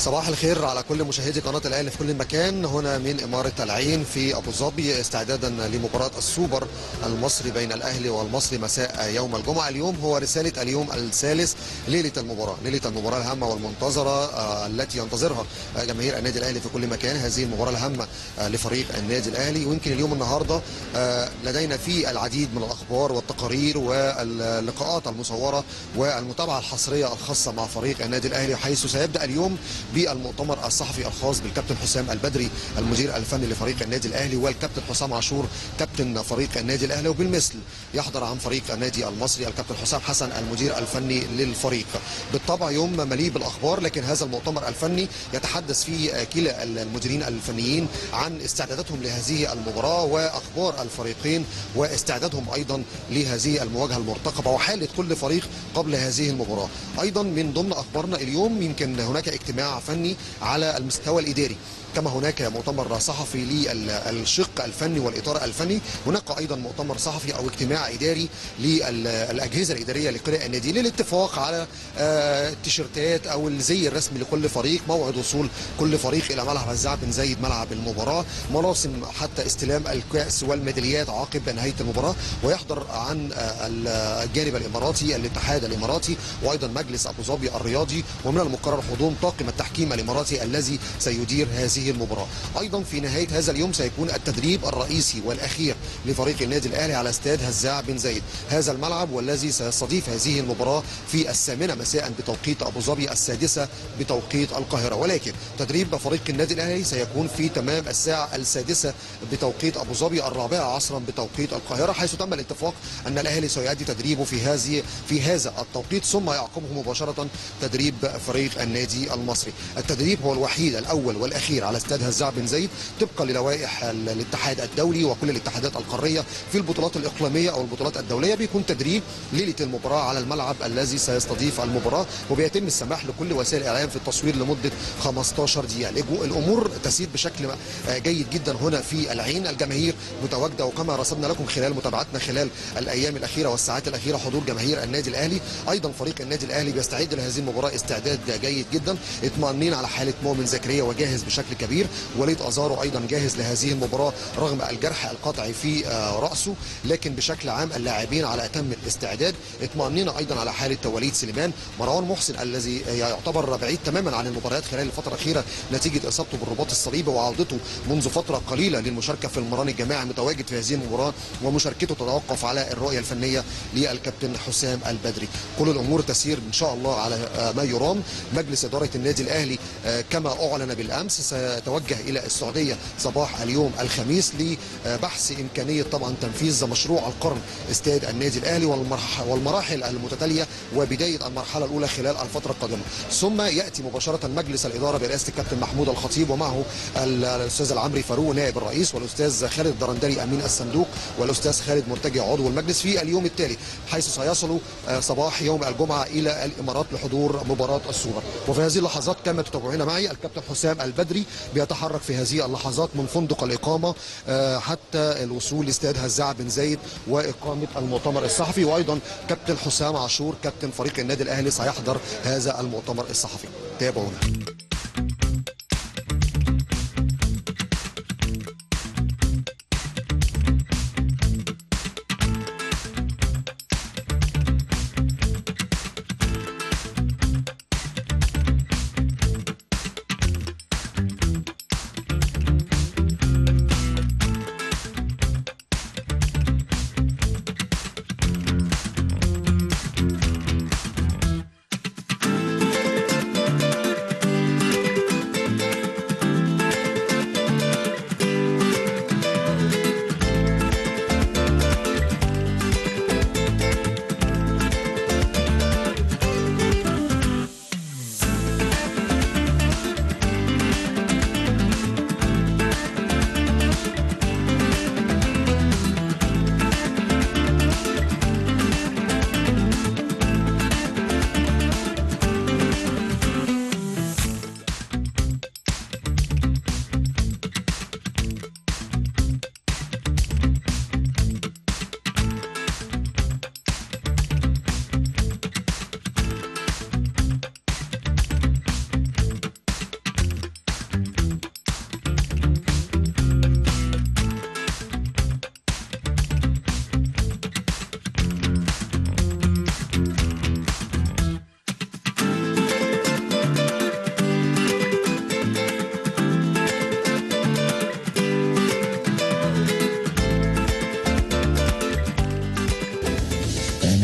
صباح الخير على كل مشاهدي قناة الأهلي في كل مكان هنا من إمارة العين في أبو ظبي استعدادا لمباراة السوبر المصري بين الأهلي والمصري مساء يوم الجمعة اليوم هو رسالة اليوم الثالث ليلة المباراة ليلة المباراة الهامة والمنتظرة آه، التي ينتظرها جماهير النادي الأهلي في كل مكان هذه المباراة الهامة آه، لفريق النادي الأهلي ويمكن اليوم النهاردة آه، لدينا فيه العديد من الأخبار والتقارير واللقاءات المصورة والمتابعة الحصرية الخاصة مع فريق النادي الأهلي حيث سيبدأ اليوم بالمؤتمر الصحفي الخاص بالكابتن حسام البدري المدير الفني لفريق النادي الاهلي والكابتن حسام عاشور كابتن فريق النادي الاهلي وبالمثل يحضر عن فريق النادي المصري الكابتن حسام حسن المدير الفني للفريق بالطبع يوم مليء بالاخبار لكن هذا المؤتمر الفني يتحدث فيه كلا المديرين الفنيين عن استعداداتهم لهذه المباراه واخبار الفريقين واستعدادهم ايضا لهذه المواجهه المرتقبه وحاله كل فريق قبل هذه المباراه ايضا من ضمن اخبارنا اليوم يمكن هناك اجتماع فني على المستوى الاداري كما هناك مؤتمر صحفي للشق الفني والاطار الفني هناك ايضا مؤتمر صحفي او اجتماع اداري للاجهزه الاداريه لقراء النادي للاتفاق على آه، التيشيرتات او الزي الرسمي لكل فريق موعد وصول كل فريق الى ملعب الزعب بن زايد ملعب المباراه مراسم حتى استلام الكاس والميداليات عقب نهايه المباراه ويحضر عن آه، الجانب الاماراتي الاتحاد الاماراتي وايضا مجلس ابو ظبي الرياضي ومن المقرر حضور طاقم التحكيم الاماراتي الذي سيدير هذه المباراه ايضا في نهايه هذا اليوم سيكون التدريب الرئيسي والاخير لفريق النادي الاهلي على استاد هزاع بن زايد هذا الملعب والذي سيستضيف هذه المباراه في الثامنه مساء بتوقيت ابو ظبي السادسه بتوقيت القاهره ولكن تدريب فريق النادي الاهلي سيكون في تمام الساعه السادسه بتوقيت ابو ظبي الرابعه عصرا بتوقيت القاهره حيث تم الاتفاق ان الاهلي سيؤدي تدريبه في هذه في هذا التوقيت ثم يعقبه مباشره تدريب فريق النادي المصري التدريب هو الوحيد الاول والاخير على استاد هزاع بن زايد طبقا للوائح الاتحاد الدولي وكل الاتحادات القاريه في البطولات الاقليميه او البطولات الدوليه بيكون تدريب ليله المباراه على الملعب الذي سيستضيف المباراه وبيتم السماح لكل وسائل الاعلام في التصوير لمده 15 دقيقه الامور تسير بشكل جيد جدا هنا في العين الجماهير متواجده وكما رصدنا لكم خلال متابعتنا خلال الايام الاخيره والساعات الاخيره حضور جماهير النادي الاهلي ايضا فريق النادي الاهلي بيستعد لهذه المباراه استعداد جيد جدا اطمئنين على حاله مؤمن زكريا وجاهز بشكل كبير وليد ازارو ايضا جاهز لهذه المباراه رغم الجرح القطعي في آه، راسه لكن بشكل عام اللاعبين على اتم الاستعداد اطمئنين ايضا على حاله وليد سليمان مروان محسن الذي يعتبر بعيد تماما عن المباريات خلال الفتره الاخيره نتيجه اصابته بالرباط الصليبي وعودته منذ فتره قليله للمشاركه في المران الجماعي متواجد في هذه المباراه ومشاركته تتوقف على الرؤيه الفنيه للكابتن حسام البدري كل الامور تسير ان شاء الله على آه، ما يرام مجلس اداره النادي الاهلي آه، كما اعلن بالامس سيتوجه الى السعوديه صباح اليوم الخميس لبحث امكانيه طبعا تنفيذ مشروع القرن استاد النادي الاهلي والمراحل المتتاليه وبدايه المرحله الاولى خلال الفتره القادمه ثم ياتي مباشره مجلس الاداره برئاسه الكابتن محمود الخطيب ومعه الاستاذ العمري فاروق نائب الرئيس والاستاذ خالد الدرندلي امين الصندوق والاستاذ خالد مرتجع عضو المجلس في اليوم التالي حيث سيصلوا آه، صباح يوم الجمعه الى الامارات لحضور مباراه السوبر وفي هذه اللحظات كما تتابعون معي الكابتن حسام البدري بيتحرك في هذه اللحظات من فندق الإقامة آه، حتى الوصول لاستاد هزاع بن زايد وإقامة المؤتمر الصحفي وأيضا كابتن حسام عاشور كابتن فريق النادي الأهلي سيحضر هذا المؤتمر الصحفي تابعونا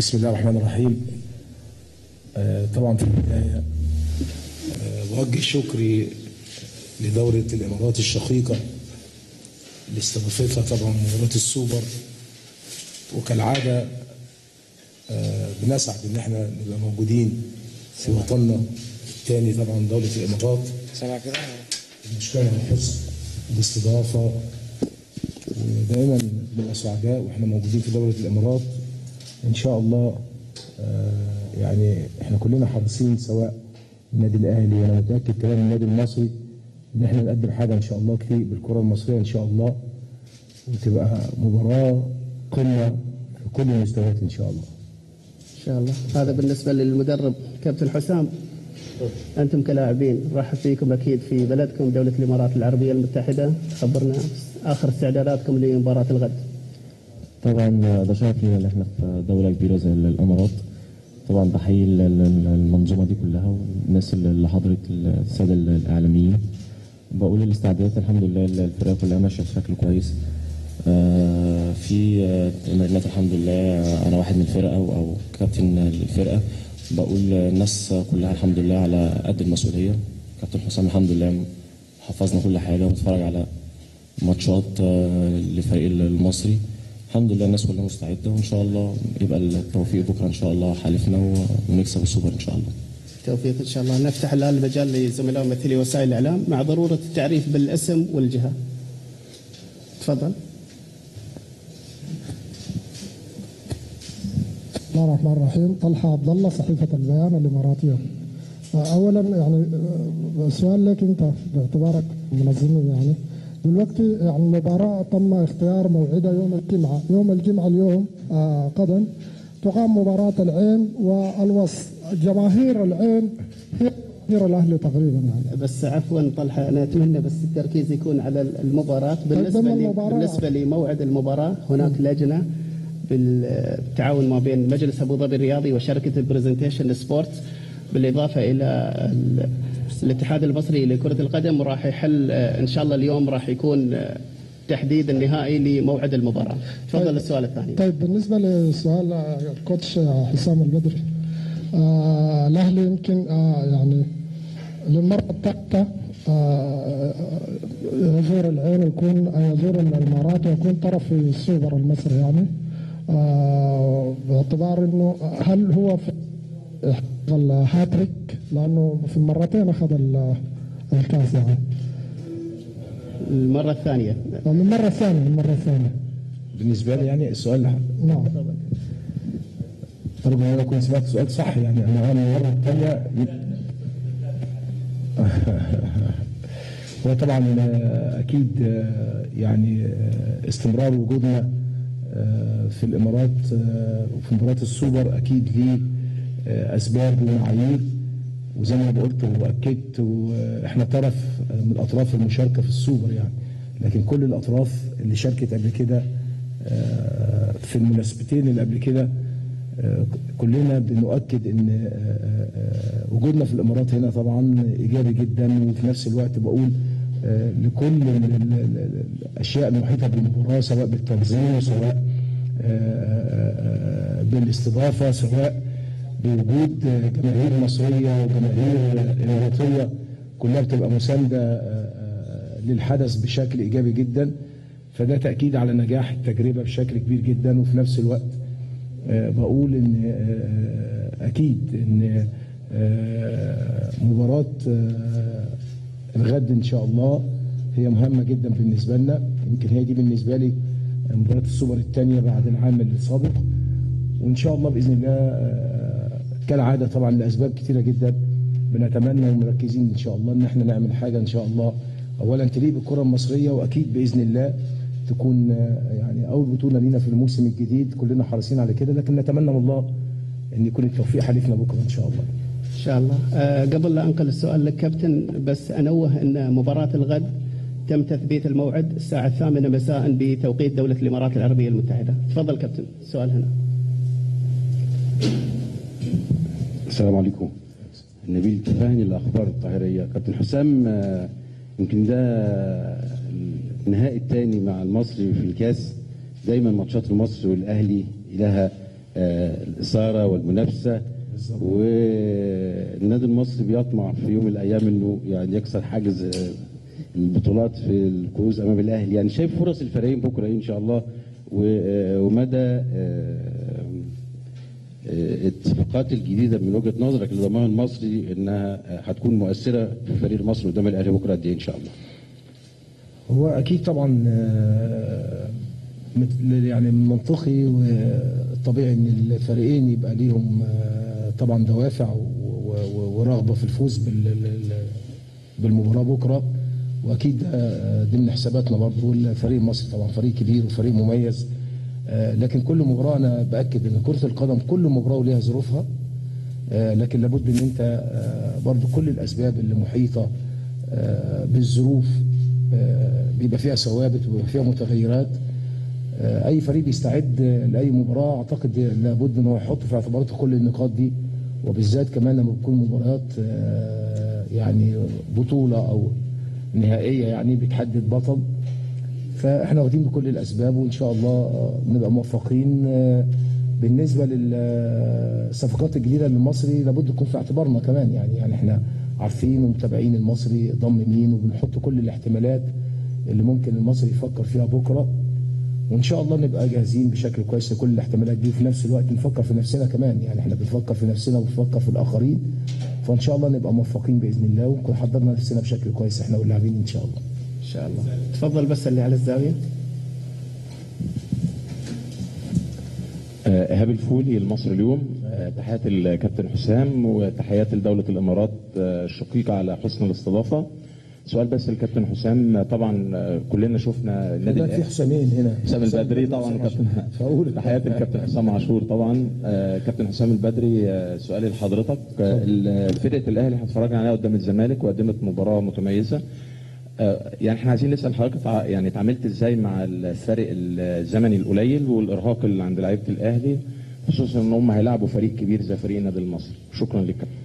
بسم الله الرحمن الرحيم آه، طبعا في البداية آه، بوجه شكري لدورة الإمارات الشقيقة اللي استضافتها طبعا مباراة السوبر وكالعادة آه، بنسعد إن احنا نبقى موجودين في وطننا الثاني طبعا دولة الإمارات سامع كده بنشكرها على حسن الاستضافة ودائما بنبقى سعداء واحنا موجودين في دولة الإمارات إن شاء الله آه، يعني احنا كلنا حريصين سواء النادي الأهلي وأنا متأكد كمان النادي المصري إن احنا نقدم حاجة إن شاء الله تليق بالكرة المصرية إن شاء الله وتبقى مباراة قمة في كل المستويات إن شاء الله. ان شاء الله هذا بالنسبه للمدرب كابتن حسام انتم كلاعبين رحب فيكم اكيد في بلدكم دوله الامارات العربيه المتحده خبرنا اخر استعداداتكم لمباراه الغد طبعا ده شرف لينا ان احنا في دوله كبيره زي الامارات طبعا بحيي ال- ال- المنظومه دي كلها والناس اللي حضرت الساده الاعلاميين بقول الاستعدادات الحمد لله الفرقه كلها ماشيه بشكل كويس آه، في آه، تمرينات الحمد لله آه، انا واحد من الفرقه او أو كابتن الفرقه بقول الناس كلها الحمد لله على قد المسؤوليه كابتن حسام الحمد لله حفظنا كل حاجه وبتفرج على ماتشات آه، للفريق المصري الحمد لله الناس كلها مستعده وان شاء الله يبقى التوفيق بكره ان شاء الله حالفنا و- ونكسب السوبر ان شاء الله توفيق ان شاء الله نفتح الان المجال لزملاء ممثلي وسائل الاعلام مع ضروره التعريف بالاسم والجهه تفضل بسم الله الرحمن الرحيم طلحة عبد الله صحيفة البيان الإماراتية أولا يعني آه، سؤال لك أنت باعتبارك منظم يعني دلوقتي يعني المباراة تم اختيار موعدها يوم الجمعة يوم الجمعة اليوم آه غدا تقام مباراة العين والوصل جماهير العين هي جماهير الأهلي تقريبا يعني بس عفوا طلحه انا اتمنى بس التركيز يكون على المباراه بالنسبه ضمن لي المباراة. بالنسبه لموعد المباراه هناك لجنه بالتعاون ما بين مجلس ابو ظبي الرياضي وشركه برزنتيشن سبورت بالاضافه الى ال- الاتحاد المصري لكره القدم وراح يحل آه، ان شاء الله اليوم راح يكون آه، تحديد النهائي لموعد المباراه تفضل طيب. السؤال الثاني طيب بالنسبة لسؤال آه، الكوتش آه، حسام البدري آه الأهلي يمكن آه يعني للمرة الثالثة آه يزور العين ويكون آه، يزور الإمارات ويكون طرف في السوبر المصري يعني آه باعتبار إنه هل هو في يحقق الهاتريك لأنه في المرتين أخذ ال- الكاس يعني المره الثانيه من المرة الثانية المرة الثانية بالنسبة لي يعني السؤال نعم أرجو أن أنا أكون سمعت السؤال صح يعني أنا أنا المرة الثانية هو طبعا آه، أكيد آه، يعني آه، استمرار وجودنا آه، في الإمارات آه، وفي مباراة السوبر أكيد ليه آه، أسباب ومعايير وزي ما أنا قلت وأكدت وإحنا طرف من الأطراف المشاركة في السوبر يعني لكن كل الأطراف اللي شاركت قبل كده آه، في المناسبتين اللي قبل كده آه، كلنا بنؤكد ان آه، آه، وجودنا في الامارات هنا طبعا ايجابي جدا وفي نفس الوقت بقول آه، لكل ال- ال- ال- الاشياء المحيطه بالمباراه سواء بالتنظيم سواء آه، آه، بالاستضافه سواء بوجود آه، جماهير مصريه وجماهير آه، اماراتيه كلها بتبقى مسانده آه، آه، للحدث بشكل ايجابي جدا فده تاكيد على نجاح التجربه بشكل كبير جدا وفي نفس الوقت آه، بقول ان آه، اكيد ان آه، مباراه آه، الغد ان شاء الله هي مهمه جدا بالنسبه لنا يمكن هي دي بالنسبه لي مباراه السوبر الثانيه بعد العام السابق وان شاء الله باذن الله آه، كالعاده طبعا لاسباب كثيره جدا بنتمنى ومركزين ان شاء الله ان احنا نعمل حاجه ان شاء الله اولا تليق بالكره المصريه واكيد باذن الله تكون آه، يعني اول بطوله لينا في الموسم الجديد كلنا حريصين على كده لكن نتمنى من الله ان يكون التوفيق حليفنا بكره ان شاء الله ان شاء الله آه، قبل لا انقل السؤال لك كابتن بس انوه ان مباراه الغد تم تثبيت الموعد الساعه الثامنه مساء بتوقيت دوله الامارات العربيه المتحده تفضل كابتن السؤال هنا السلام عليكم نبيل تفاهني الاخبار القاهريه كابتن حسام آه، يمكن ده النهائي الثاني مع المصري في الكاس دايما ماتشات المصري والاهلي لها آه، الاثاره والمنافسه والنادي المصري بيطمع في يوم من الايام انه يعني يكسر حاجز آه، البطولات في الكؤوس امام الاهلي يعني شايف فرص الفريقين بكره إيه ان شاء الله و- آه، ومدى آه، آه، الاتفاقات الجديده من وجهه نظرك للضمان المصري انها آه، هتكون مؤثره في فريق مصر قدام الاهلي بكره قد ايه ان شاء الله؟ هو اكيد طبعا آه، مت- يعني من منطقي والطبيعي ان الفريقين يبقى ليهم آه، طبعا دوافع و- و- ورغبه في الفوز بال- ال- بالمباراه بكره واكيد ده آه، ضمن حساباتنا برضه الفريق المصري طبعا فريق كبير وفريق مميز آه، لكن كل مباراه انا باكد ان كره القدم كل مباراه وليها ظروفها آه، لكن لابد ان انت آه، برضو كل الاسباب اللي محيطه آه، بالظروف آه، بيبقى فيها ثوابت وبيبقى فيها متغيرات آه، اي فريق بيستعد لاي مباراه اعتقد لابد ان هو يحط في اعتباراته كل النقاط دي وبالذات كمان لما بتكون مباريات آه، يعني بطوله او نهائيه يعني بتحدد بطل فاحنا واخدين بكل الاسباب وان شاء الله آه، نبقى موفقين آه، بالنسبه للصفقات الجديده للمصري لابد تكون في اعتبارنا كمان يعني يعني احنا عارفين ومتابعين المصري ضم مين وبنحط كل الاحتمالات اللي ممكن المصري يفكر فيها بكره وان شاء الله نبقى جاهزين بشكل كويس لكل الاحتمالات دي وفي نفس الوقت نفكر في نفسنا كمان يعني احنا بنفكر في نفسنا وبنفكر في الاخرين فان شاء الله نبقى موفقين باذن الله ونكون حضرنا نفسنا بشكل كويس احنا واللاعبين ان شاء الله ان شاء الله تفضل بس اللي على الزاويه آه، ايهاب الفولي المصري اليوم آه، تحيات الكابتن حسام وتحيات لدوله الامارات آه، الشقيقه على حسن الاستضافه سؤال بس الكابتن حسام طبعا آه، كلنا شفنا النادي لا في الاهلي حسامين هنا حسام البدري طبعا كابتن فاقول تحياتي الكابتن حسام عاشور طبعا آه، كابتن حسام البدري آه، سؤالي لحضرتك آه، ال- فرقه الاهلي هتفرجنا عليها قدام الزمالك وقدمت مباراه متميزه آه، يعني احنا عايزين نسال حضرتك تع- يعني اتعاملت ازاي مع الفرق الزمني القليل والارهاق اللي عند لعيبه الاهلي خصوصا ان هم هيلعبوا فريق كبير زي فريق النادي المصري شكرا لك كابتن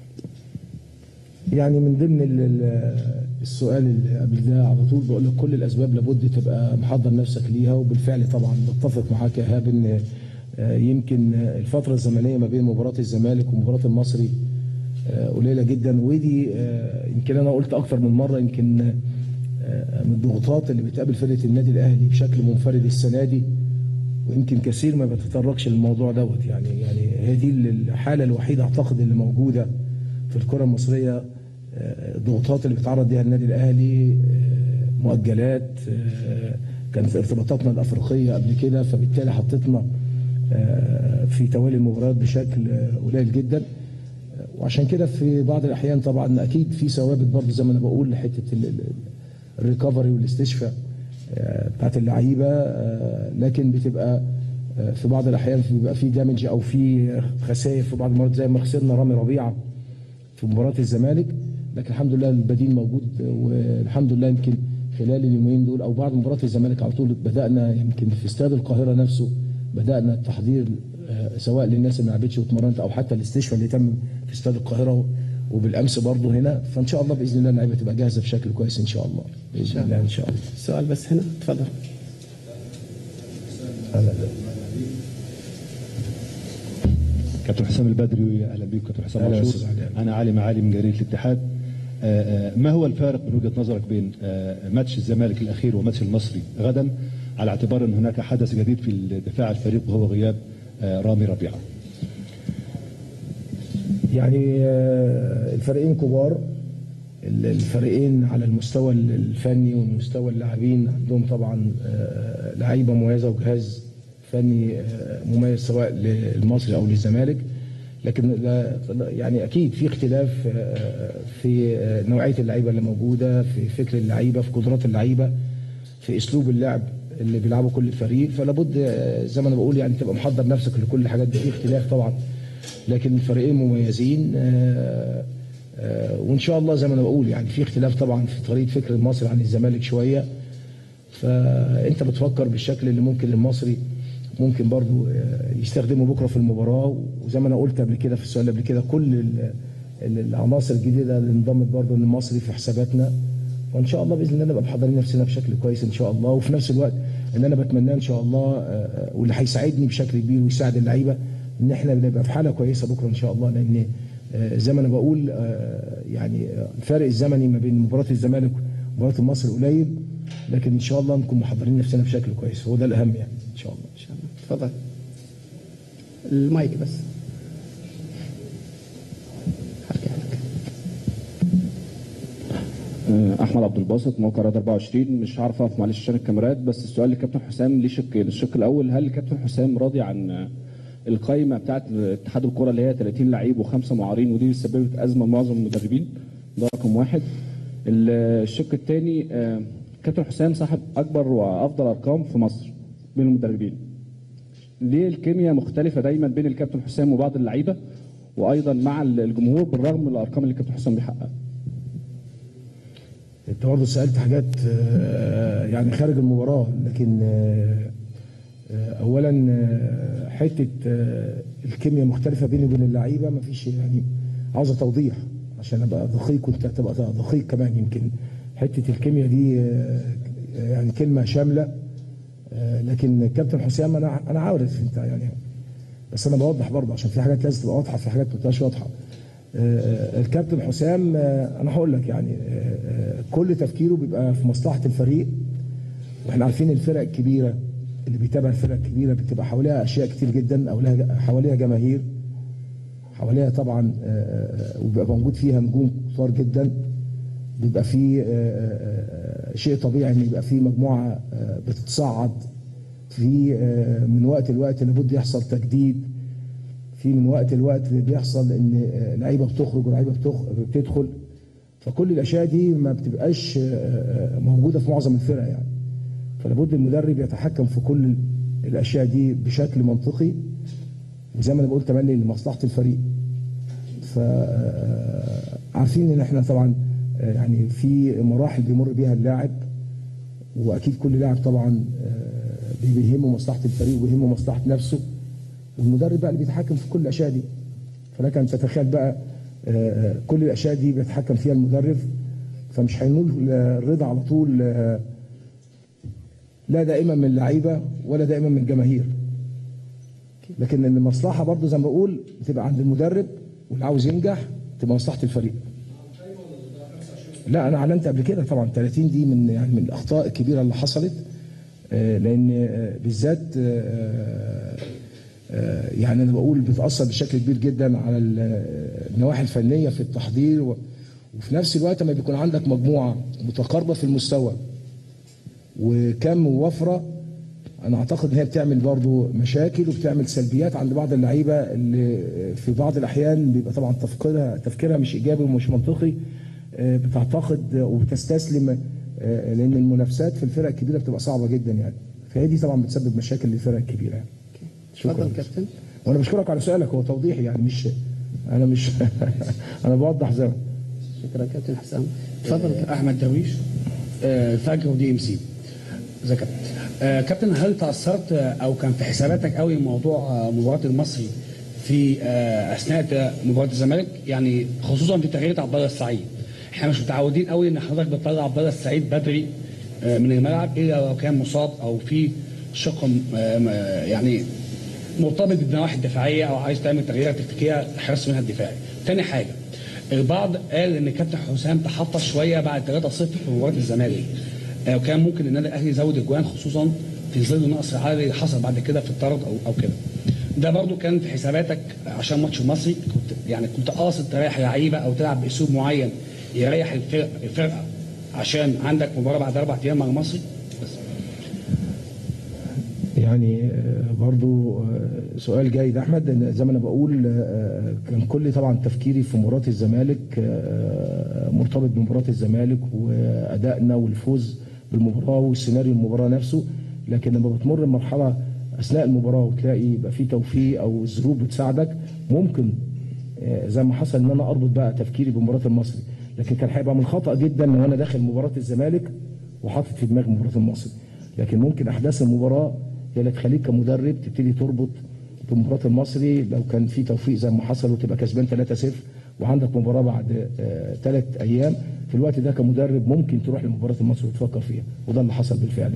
يعني من ضمن ال- ال- السؤال اللي قبل ده على طول بقول لك كل الاسباب لابد تبقى محضر نفسك ليها وبالفعل طبعا بتفق معاك يا ايهاب ان آه، يمكن آه، الفتره الزمنيه ما بين مباراه الزمالك ومباراه المصري آه، قليله جدا ودي آه، يمكن انا قلت اكتر من مره يمكن آه، من الضغوطات اللي بتقابل فرقه النادي الاهلي بشكل منفرد السنه دي ويمكن كثير ما بيتطرقش للموضوع دوت يعني يعني هي دي الحاله الوحيده اعتقد اللي موجوده في الكره المصريه آه، الضغوطات اللي بيتعرض ليها النادي الاهلي آه، مؤجلات آه، كانت ارتباطاتنا الافريقيه قبل كده فبالتالي حطتنا آه، في توالي المباريات بشكل آه، قليل جدا وعشان كده في بعض الاحيان طبعا اكيد في ثوابت برضه زي ما انا بقول لحته ال- ال- الريكفري والاستشفاء آه، بتاعت اللعيبه آه، لكن بتبقى آه، في بعض الاحيان بيبقى في دامج او في خسائر في بعض المرات زي ما خسرنا رامي ربيعه في مباراه الزمالك لكن الحمد لله البديل موجود والحمد لله يمكن خلال اليومين دول او بعد مباراه الزمالك على طول بدانا يمكن في استاد القاهره نفسه بدانا التحضير آه، سواء للناس اللي ما لعبتش واتمرنت او حتى الاستشفاء اللي تم في استاد القاهره وبالامس برضه هنا فان شاء الله باذن الله اللعيبه تبقى جاهزه بشكل كويس ان شاء الله باذن الله ان شاء الله سؤال بس هنا تفضل كابتن حسام البدري اهلا بيك كابتن حسام أهلا عاشور أستاذ علي. انا علي معالي من جريده الاتحاد آه، آه، ما هو الفارق من وجهه نظرك بين آه، ماتش الزمالك الاخير وماتش المصري غدا على اعتبار ان هناك حدث جديد في دفاع الفريق وهو غياب آه، رامي ربيعه يعني آه، الفريقين كبار ال- الفريقين على المستوى الفني ومستوى اللاعبين عندهم طبعا آه، لعيبه مميزه وجهاز فني آه، مميز سواء للمصري او للزمالك لكن لا يعني اكيد في اختلاف آه، في آه، نوعيه اللعيبه اللي موجوده في فكر اللعيبه في قدرات اللعيبه في اسلوب اللعب اللي بيلعبه كل فريق فلا بد آه، زي ما انا بقول يعني تبقى محضر نفسك لكل الحاجات دي في اختلاف طبعا لكن الفريقين مميزين آه، آه، وان شاء الله زي ما انا بقول يعني في اختلاف طبعا في طريقه فكر المصري عن الزمالك شويه فانت بتفكر بالشكل اللي ممكن المصري ممكن برضو آه، يستخدمه بكره في المباراه وزي ما انا قلت قبل كده في السؤال اللي قبل كده كل ال- ال- العناصر الجديده اللي انضمت برضو للمصري في حساباتنا وان شاء الله باذن الله نبقى محضرين نفسنا بشكل كويس ان شاء الله وفي نفس الوقت ان انا بتمناه ان شاء الله آه، آه، واللي هيساعدني بشكل كبير ويساعد اللعيبه ان احنا نبقى في حاله كويسه بكره ان شاء الله لان آه، زي ما انا بقول آه، يعني آه، الفرق الزمني ما بين مباراه الزمالك ومباراه المصري قليل لكن ان شاء الله نكون محضرين نفسنا بشكل كويس هو ده الاهم يعني ان شاء الله ان شاء الله تفضل المايك بس حركة حركة. احمد عبد الباسط موقع رياض 24 مش هعرف اقف معلش عشان الكاميرات بس السؤال للكابتن حسام ليه شقين الشق الاول هل الكابتن حسام راضي عن القائمه بتاعت اتحاد الكره اللي هي 30 لعيب وخمسه معارين ودي سببت ازمه لمعظم المدربين ده رقم واحد الشق الثاني كابتن حسام صاحب اكبر وافضل ارقام في مصر بين المدربين ليه الكيمياء مختلفه دايما بين الكابتن حسام وبعض اللعيبه وايضا مع الجمهور بالرغم من الارقام اللي الكابتن حسام بيحققها انت برضه سالت حاجات آه، يعني خارج المباراه لكن آه، آه، اولا آه، حته آه، الكيمياء مختلفه بيني وبين اللعيبه ما فيش يعني عاوزه توضيح عشان ابقى دقيق وانت تبقى دقيق كمان يمكن حته الكيمياء دي آه، يعني كلمه شامله آه، لكن كابتن حسام انا انا عارف انت يعني بس انا بوضح برضه عشان في حاجات لازم تبقى واضحه في حاجات ما بتبقاش واضحه آه، الكابتن حسام آه، انا هقول لك يعني آه، آه، كل تفكيره بيبقى في مصلحه الفريق واحنا عارفين الفرق الكبيره اللي بيتابع الفرق الكبيره بتبقى حواليها اشياء كتير جدا او لها حواليها جماهير حواليها طبعا آه، آه، وبيبقى موجود فيها نجوم كتار جدا بيبقى في آه، آه، آه، شيء طبيعي ان يبقى في مجموعه آه، بتتصعد في آه، من وقت لوقت لابد يحصل تجديد في من وقت لوقت بيحصل ان آه، لعيبه بتخرج ولعيبه بتخ- بتدخل فكل الاشياء دي ما بتبقاش آه، آه، موجوده في معظم الفرق يعني فلابد المدرب يتحكم في كل الاشياء دي بشكل منطقي وزي ما انا بقول تملي لمصلحه الفريق ف آه، عارفين ان احنا طبعا آه، يعني في مراحل بيمر بيها اللاعب واكيد كل لاعب طبعا آه، بيهمه مصلحه الفريق وبيهمه مصلحه نفسه والمدرب بقى اللي بيتحكم في كل الاشياء دي فلك ان تتخيل بقى آه، كل الاشياء دي بيتحكم فيها المدرب فمش هينول الرضا على طول آه، لا دائما من اللعيبه ولا دائما من الجماهير لكن المصلحه برضو زي ما بقول بتبقى عند المدرب واللي عاوز ينجح تبقى مصلحه الفريق لا انا اعلنت قبل كده طبعا 30 دي من يعني من الاخطاء الكبيره اللي حصلت آه، لان آه، بالذات آه، آه، يعني انا بقول بتاثر بشكل كبير جدا على ال- النواحي الفنيه في التحضير و- وفي نفس الوقت لما بيكون عندك مجموعه متقاربه في المستوى وكم ووفره انا اعتقد ان هي بتعمل برضو مشاكل وبتعمل سلبيات عند بعض اللعيبه اللي في بعض الاحيان بيبقى طبعا تفكيرها تفكيرها مش ايجابي ومش منطقي آه، بتعتقد وبتستسلم آه، لان المنافسات في الفرق الكبيره بتبقى صعبه جدا يعني فهي دي طبعا بتسبب مشاكل للفرق الكبيره يعني تفضل كابتن وانا بشكرك على سؤالك هو توضيحي يعني مش انا مش انا بوضح زي ما شكرا كابتن حسام تفضل كابتن احمد درويش آه، الفجر ودي ام سي ازيك يا كابتن آه، كابتن هل تاثرت آه، او كان في حساباتك قوي موضوع آه، مباراه المصري في آه، اثناء مباراه الزمالك يعني خصوصا في تغيير عبد الله السعيد احنا مش متعودين قوي ان حضرتك بتطلع عبد الله السعيد بدري آه، من الملعب الا لو كان مصاب او في شق آه، م- آه، يعني مرتبط بالنواحي الدفاعيه او عايز تعمل تغييرات تكتيكيه تحرص منها الدفاعي. تاني حاجه البعض قال ان كابتن حسام تحفظ شويه بعد 3-0 في مباراه الزمالك. آه، وكان ممكن النادي الاهلي يزود اجوان خصوصا في ظل النقص العددي اللي حصل بعد كده في الطرد او او كده. ده برضو كان في حساباتك عشان ماتش المصري كنت يعني كنت قاصد تريح لعيبه او تلعب باسلوب معين يريح الفرق الفرقه عشان عندك مباراه بعد اربع ايام مع المصري بس يعني آه، برضو آه، سؤال جيد احمد إن زي ما انا بقول آه، كان كل طبعا تفكيري في مباراه الزمالك آه، مرتبط بمباراه الزمالك وادائنا والفوز بالمباراه وسيناريو المباراه نفسه لكن لما بتمر مرحله اثناء المباراه وتلاقي يبقى في توفيق او الظروف بتساعدك ممكن آه، زي ما حصل ان انا اربط بقى تفكيري بمباراه المصري لكن كان هيبقى من خطا جدا لو انا داخل مباراه الزمالك وحاطط في دماغي مباراه المصري لكن ممكن احداث المباراه هي اللي تخليك كمدرب تبتدي تربط بمباراه المصري لو كان في توفيق زي ما حصل وتبقى كسبان 3-0 وعندك مباراه بعد ثلاث ايام في الوقت ده كمدرب ممكن تروح لمباراه المصري وتفكر فيها وده اللي حصل بالفعل يعني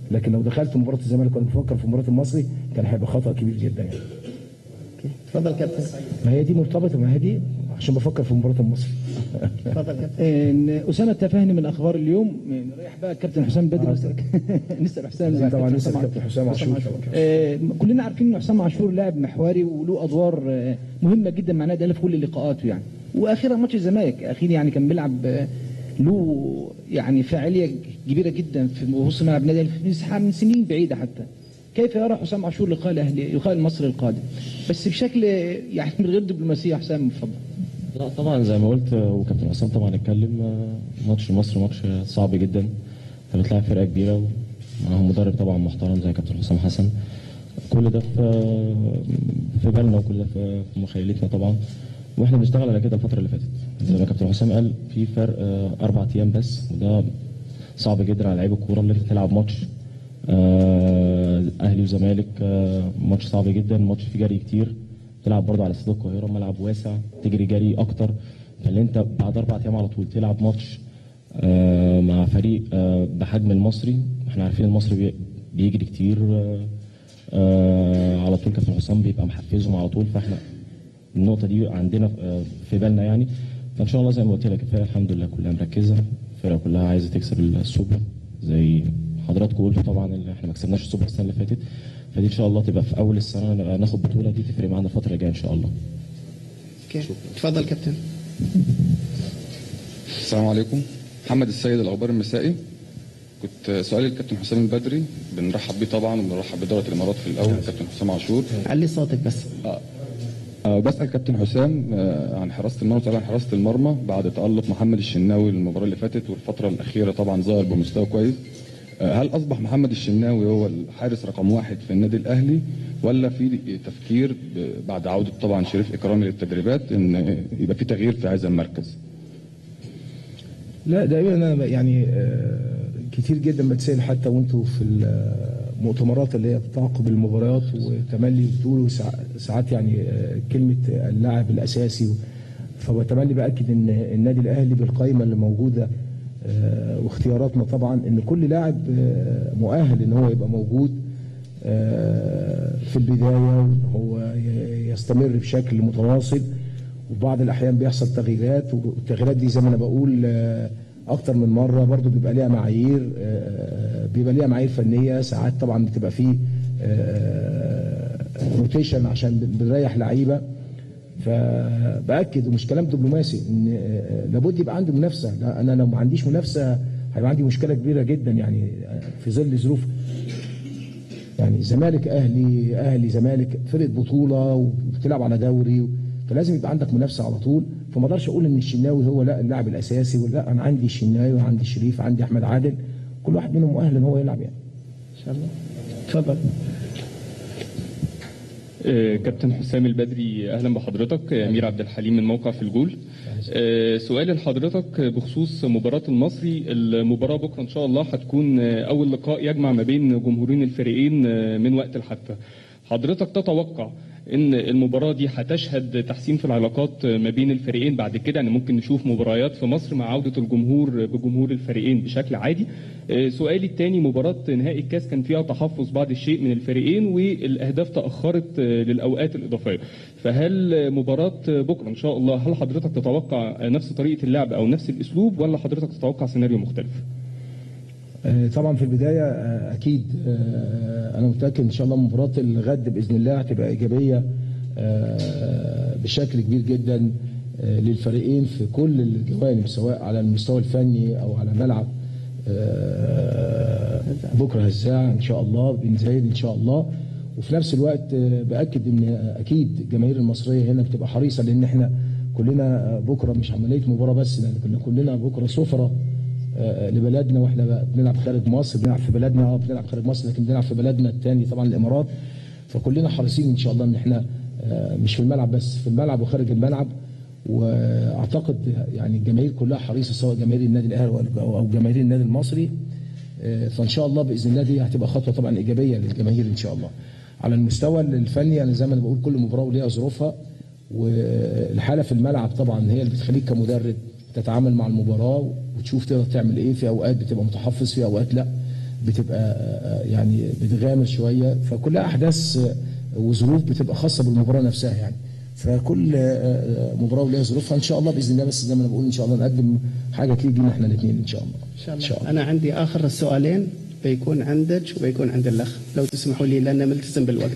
لكن لو دخلت مباراه الزمالك وانا بفكر في مباراه المصري كان هيبقى خطا كبير جدا يعني تفضل كابتن ما هي دي مرتبطه ما هي دي عشان بفكر في مباراه المصري تفضل كابتن إن أسامة التفاهني من أخبار اليوم نريح بقى الكابتن حسام بدري نسأل حسام لازم طبعا نسال كابتن حسام عاشور طبعا آه، كلنا عارفين ان حسام عاشور لاعب محوري وله ادوار آه، مهمه جدا مع النادي الاهلي في كل لقاءاته يعني واخيرا ماتش الزمالك اخير يعني كان بيلعب آه، له يعني فاعليه كبيره جدا في وسط ملعب النادي الاهلي في مساحه من سنين بعيده حتى كيف يرى حسام عاشور لقاء الاهلي لقاء المصري القادم بس بشكل يعني من غير دبلوماسيه حسام اتفضل لا طبعا زي ما قلت آه، وكابتن حسام طبعا اتكلم آه، ماتش مصر ماتش صعب جدا انت بتلاعب فرقه كبيره ومعاهم مدرب طبعا محترم زي كابتن حسام حسن كل ده في في بالنا وكل ده في في مخيلتنا طبعا واحنا بنشتغل على كده الفتره اللي فاتت زي ما كابتن حسام قال في فرق آه، اربع ايام بس وده صعب جدا على لعيب الكوره اللي انت تلعب ماتش آه، اهلي وزمالك آه، ماتش صعب جدا ماتش فيه جري كتير تلعب برضه على استاد القاهره ملعب واسع تجري جري اكتر فاللي انت بعد اربع ايام على طول تلعب ماتش آه، مع فريق آه، بحجم المصري احنا عارفين المصري بي- بيجري كتير آه، آه، على طول كابتن حسام بيبقى محفزهم على طول فاحنا النقطه دي عندنا آه، في بالنا يعني فان شاء الله زي ما قلت لك الفرقه الحمد لله كلها مركزه الفرقه كلها عايزه تكسب السوبر زي حضراتكم قلتوا طبعا اللي احنا ما كسبناش السوبر السنه اللي فاتت فدي ان شاء الله تبقى في اول السنه نبقى ناخد بطوله دي تفرق معانا الفتره الجايه ان شاء الله اوكي تفضل كابتن السلام عليكم محمد السيد الاخبار المسائي كنت سؤالي للكابتن حسام البدري بنرحب بيه طبعا وبنرحب بدوله الامارات في الاول كابتن حسام عاشور علي صوتك بس أه بسال كابتن حسام آه، عن حراسه المرمى وسؤال عن حراسه المرمى بعد تالق محمد الشناوي المباراه اللي فاتت والفتره الاخيره طبعا ظهر بمستوى كويس آه، هل اصبح محمد الشناوي هو الحارس رقم واحد في النادي الاهلي ولا في تفكير ب- بعد عوده طبعا شريف اكرامي للتدريبات ان يبقى في تغيير في هذا المركز؟ لا دايما انا يعني آه، كتير جدا بتسال حتى وانتوا في المؤتمرات اللي هي بتعقب المباريات وتملي بتقولوا ساع- ساعات يعني آه، كلمه اللاعب الاساسي فبتملي باكد ان النادي الاهلي بالقائمه اللي موجوده آه، واختياراتنا طبعا ان كل لاعب آه، مؤهل ان هو يبقى موجود آه، في البدايه وان هو ي- يستمر بشكل متواصل وفي بعض الاحيان بيحصل تغييرات والتغييرات دي زي ما انا بقول آه، اكتر من مره برضو بيبقى ليها معايير آه، بيبقى ليها معايير فنيه ساعات طبعا بتبقى فيه روتيشن عشان بنريح لعيبه فباكد ومش كلام دبلوماسي ان آه، لابد يبقى عنده منافسه لا، انا لو ما عنديش منافسه هيبقى عندي مشكله كبيره جدا يعني آه، في ظل ظروف يعني زمالك اهلي اهلي زمالك فرقه بطوله وبتلعب على دوري فلازم يبقى عندك منافسه على طول فما اقدرش اقول ان الشناوي هو لا اللاعب الاساسي ولا انا عندي الشناوي وعندي شريف عندي احمد عادل كل واحد منهم مؤهل ان هو يلعب يعني ان شاء الله تفضل آه، كابتن حسام البدري اهلا بحضرتك آه، امير عبد الحليم من موقع في الجول آه، سؤالي لحضرتك بخصوص مباراة المصري المباراة بكرة إن شاء الله هتكون آه، أول لقاء يجمع ما بين جمهورين الفريقين آه، من وقت لحتى حضرتك تتوقع ان المباراه دي هتشهد تحسين في العلاقات ما بين الفريقين بعد كده يعني ممكن نشوف مباريات في مصر مع عوده الجمهور بجمهور الفريقين بشكل عادي آه، سؤالي الثاني مباراه نهائي الكاس كان فيها تحفظ بعض الشيء من الفريقين والاهداف تاخرت آه، للاوقات الاضافيه فهل مباراه بكره ان شاء الله هل حضرتك تتوقع نفس طريقه اللعب او نفس الاسلوب ولا حضرتك تتوقع سيناريو مختلف آه، طبعا في البدايه آه، اكيد آه، انا متاكد ان شاء الله مباراه الغد باذن الله هتبقى ايجابيه آه، بشكل كبير جدا آه، للفريقين في كل الجوانب سواء على المستوى الفني او على ملعب آه، بكره الساعه ان شاء الله بن زايد ان شاء الله وفي نفس الوقت آه، باكد ان اكيد الجماهير المصريه هنا بتبقى حريصه لان احنا كلنا آه، بكره مش عمليه مباراه بس لان كنا كلنا بكره سفره آه، لبلدنا واحنا بقى بنلعب خارج مصر بنلعب في بلدنا اه بنلعب خارج مصر لكن بنلعب في بلدنا الثاني طبعا الامارات فكلنا حريصين ان شاء الله ان احنا آه، مش في الملعب بس في الملعب وخارج الملعب واعتقد يعني الجماهير كلها حريصه سواء جماهير النادي الاهلي أو- او جماهير النادي المصري آه، فان شاء الله باذن الله دي هتبقى خطوه طبعا ايجابيه للجماهير ان شاء الله. على المستوى الفني انا زي ما انا بقول كل مباراه وليها ظروفها والحاله في الملعب طبعا هي اللي بتخليك كمدرب تتعامل مع المباراه وتشوف تقدر تعمل ايه في اوقات بتبقى متحفظ في اوقات لا بتبقى آه، يعني بتغامر شويه فكلها احداث آه، وظروف بتبقى خاصه بالمباراه نفسها يعني فكل آه، آه، مباراه وليها ظروفها ان شاء الله باذن الله بس زي ما انا بقول ان شاء الله نقدم حاجه تليق بينا احنا الاثنين ان شاء الله ان شاء الله انا عندي اخر السؤالين بيكون عندك وبيكون عند الاخ لو تسمحوا لي لان ملتزم بالوقت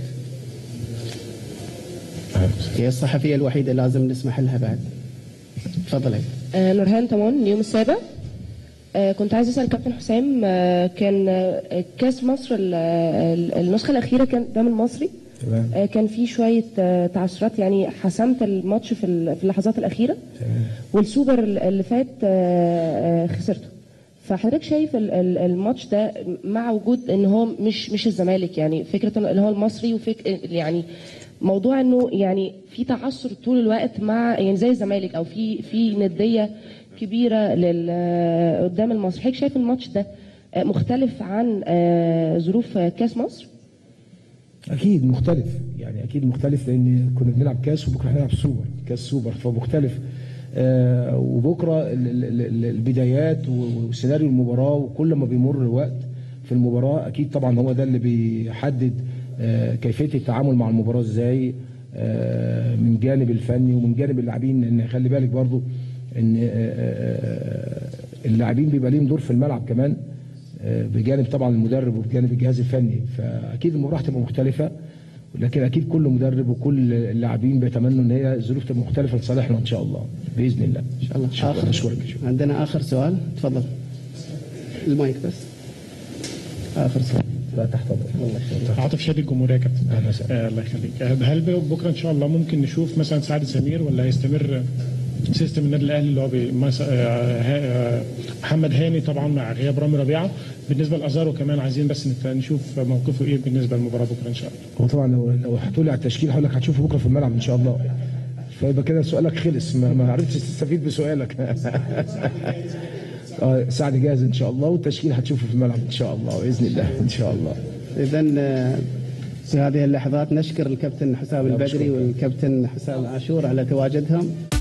هي الصحفيه الوحيده اللي لازم نسمح لها بعد تفضلي آه، نورهان طمان اليوم السابع آه، كنت عايز اسال كابتن حسام آه، كان آه، كاس مصر ال- ال- النسخه الاخيره كان قدام المصري تمام آه، كان في شويه آه، تعثرات يعني حسمت الماتش في ال- في اللحظات الاخيره والسوبر ال- اللي فات آه، آه، خسرته فحضرتك شايف ال- ال- الماتش ده مع وجود ان هو مش مش الزمالك يعني فكره إنه اللي هو المصري وفك يعني موضوع انه يعني في تعثر طول الوقت مع يعني زي الزمالك او في في نديه كبيره لل قدام المصري حضرتك شايف الماتش ده آه، مختلف عن آه، ظروف آه، كاس مصر اكيد مختلف يعني اكيد مختلف لان كنا بنلعب كاس وبكره هنلعب سوبر كاس سوبر فمختلف آه وبكره ال- ال- ال- البدايات و- وسيناريو المباراه وكل ما بيمر الوقت في المباراه اكيد طبعا هو ده اللي بيحدد آه كيفيه التعامل مع المباراه ازاي آه من جانب الفني ومن جانب اللاعبين لان خلي بالك برضو ان آه، آه، اللاعبين بيبقى ليهم دور في الملعب كمان آه، بجانب طبعا المدرب وبجانب الجهاز الفني فاكيد المباراه هتبقى مختلفه لكن اكيد كل مدرب وكل اللاعبين بيتمنوا ان هي الظروف تبقى مختلفه لصالحنا ان شاء الله باذن الله ان شاء الله شكرا آخر اشكرك عندنا اخر سؤال تفضل المايك بس اخر سؤال لا تحت امرك عاطف شادي الجمهوريه يا كابتن آه الله يخليك آه، هل بكره ان شاء الله ممكن نشوف مثلا سعد سمير ولا هيستمر سيستم النادي الاهلي اللي هو بي- مس- آه، ها- آه، محمد هاني طبعا مع غياب رامي ربيعه بالنسبه لازارو كمان عايزين بس نت- نشوف موقفه ايه بالنسبه للمباراه بكره ان شاء الله هو طبعا لو لو هتقولي على التشكيل هقول لك هتشوفه بكره في الملعب ان شاء الله فيبقى كده سؤالك خلص ما, ما عرفتش تستفيد بسؤالك اه سعد جاهز ان شاء الله والتشكيل هتشوفه في الملعب ان شاء الله باذن الله ان شاء الله اذا آه، في هذه اللحظات نشكر الكابتن حسام البدري والكابتن حسام عاشور على تواجدهم